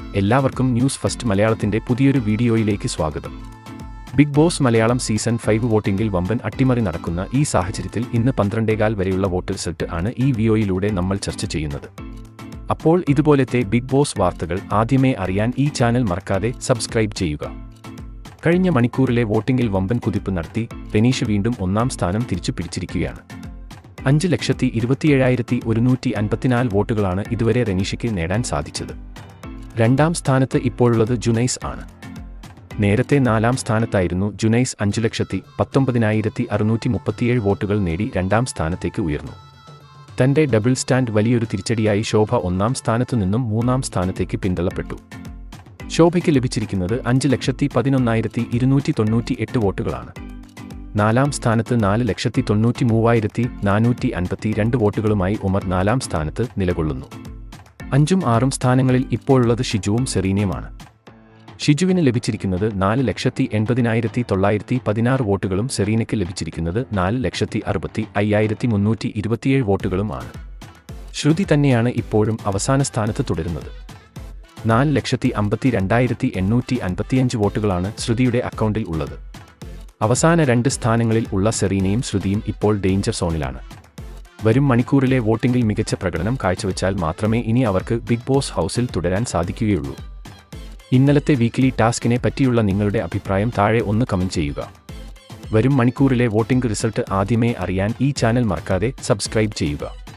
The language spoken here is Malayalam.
എല്ലാവർക്കും ന്യൂസ് ഫസ്റ്റ് മലയാളത്തിന്റെ പുതിയൊരു വീഡിയോയിലേക്ക് സ്വാഗതം Bigg Boss Malayalam season five വോട്ടിംഗിൽ വമ്പൻ അട്ടിമറി നടക്കുന്ന ഈ സാഹചര്യത്തിൽ ഇന്ന് പന്ത്രണ്ടേകാൽ വരെയുള്ള വോട്ട് റിസൾട്ട് ആണ് ഈ വീഡിയോയിലൂടെ നമ്മൾ ചർച്ച ചെയ്യുന്നത് അപ്പോൾ ഇതുപോലത്തെ ബിഗ് ബോസ് വാർത്തകൾ ആദ്യമേ അറിയാൻ ഈ ചാനൽ മറക്കാതെ സബ്സ്ക്രൈബ് ചെയ്യുക കഴിഞ്ഞ മണിക്കൂറിലെ വോട്ടിംഗിൽ വമ്പൻ കുതിപ്പ് നടത്തി റെനീഷ് വീണ്ടും ഒന്നാം സ്ഥാനം തിരിച്ചു പിടിച്ചിരിക്കുകയാണ് അഞ്ച് ലക്ഷത്തി ഇരുപത്തിയേഴായിരത്തി ഒരുന്നൂറ്റി അൻപത്തിനാല് വോട്ടുകളാണ് ഇതുവരെ റെനീഷയ്ക്ക് നേടാൻ സാധിച്ചത് രണ്ടാം സ്ഥാനത്ത് ഇപ്പോഴുള്ളത് ജുനൈസ് ആണ് നേരത്തെ നാലാം സ്ഥാനത്തായിരുന്നു ജുനൈസ് അഞ്ചു ലക്ഷത്തി പത്തൊമ്പതിനായിരത്തി അറുന്നൂറ്റി മുപ്പത്തിയേഴ് വോട്ടുകൾ നേടി രണ്ടാം സ്ഥാനത്തേക്ക് ഉയർന്നു തന്റെ ഡബിൾ സ്റ്റാൻഡ് വലിയൊരു തിരിച്ചടിയായി ശോഭ ഒന്നാം സ്ഥാനത്തു നിന്നും മൂന്നാം സ്ഥാനത്തേക്ക് പിന്തള്ളപ്പെട്ടു ശോഭയ്ക്ക് ലഭിച്ചിരിക്കുന്നത് അഞ്ച് ലക്ഷത്തി പതിനൊന്നായിരത്തി ഇരുന്നൂറ്റി തൊണ്ണൂറ്റി എട്ട് വോട്ടുകളാണ് നാലാം സ്ഥാനത്ത് നാല് ലക്ഷത്തി തൊണ്ണൂറ്റി മൂവായിരത്തി നാനൂറ്റി അൻപത്തി രണ്ട് വോട്ടുകളുമായി ഉമർ നാലാം സ്ഥാനത്ത് നിലകൊള്ളുന്നു അഞ്ചും ആറും സ്ഥാനങ്ങളിൽ ഇപ്പോഴുള്ളത് ഷിജുവും സെറീനയുമാണ് ഷിജുവിന് ലഭിച്ചിരിക്കുന്നത് നാല് ലക്ഷത്തി എൺപതിനായിരത്തി തൊള്ളായിരത്തി പതിനാറ് വോട്ടുകളും സെറീനയ്ക്ക് ലഭിച്ചിരിക്കുന്നത് നാല് ലക്ഷത്തി അറുപത്തി അയ്യായിരത്തി മുന്നൂറ്റി ഇരുപത്തിയേഴ് വോട്ടുകളുമാണ് ശ്രുതി തന്നെയാണ് ഇപ്പോഴും അവസാന സ്ഥാനത്ത് തുടരുന്നത് നാല് ലക്ഷത്തി അമ്പത്തി രണ്ടായിരത്തി എണ്ണൂറ്റി അൻപത്തിയഞ്ച് വോട്ടുകളാണ് ശ്രുതിയുടെ അക്കൗണ്ടിൽ ഉള്ളത് അവസാന രണ്ട് സ്ഥാനങ്ങളിൽ ഉള്ള സെറീനയും ശ്രുതിയും ഇപ്പോൾ ഡേഞ്ചർ സോണിലാണ് വരും മണിക്കൂറിലെ വോട്ടിംഗിൽ മികച്ച പ്രകടനം കാഴ്ചവെച്ചാൽ മാത്രമേ ഇനി അവർക്ക് ബിഗ് ബോസ് ഹൗസിൽ തുടരാൻ സാധിക്കുകയുള്ളൂ ഇന്നലത്തെ വീക്കിലി ടാസ്കിനെ പറ്റിയുള്ള നിങ്ങളുടെ അഭിപ്രായം താഴെ ഒന്ന് കമന്റ് ചെയ്യുക വരും മണിക്കൂറിലെ വോട്ടിംഗ് റിസൾട്ട് ആദ്യമേ അറിയാൻ ഈ ചാനൽ മറക്കാതെ സബ്സ്ക്രൈബ് ചെയ്യുക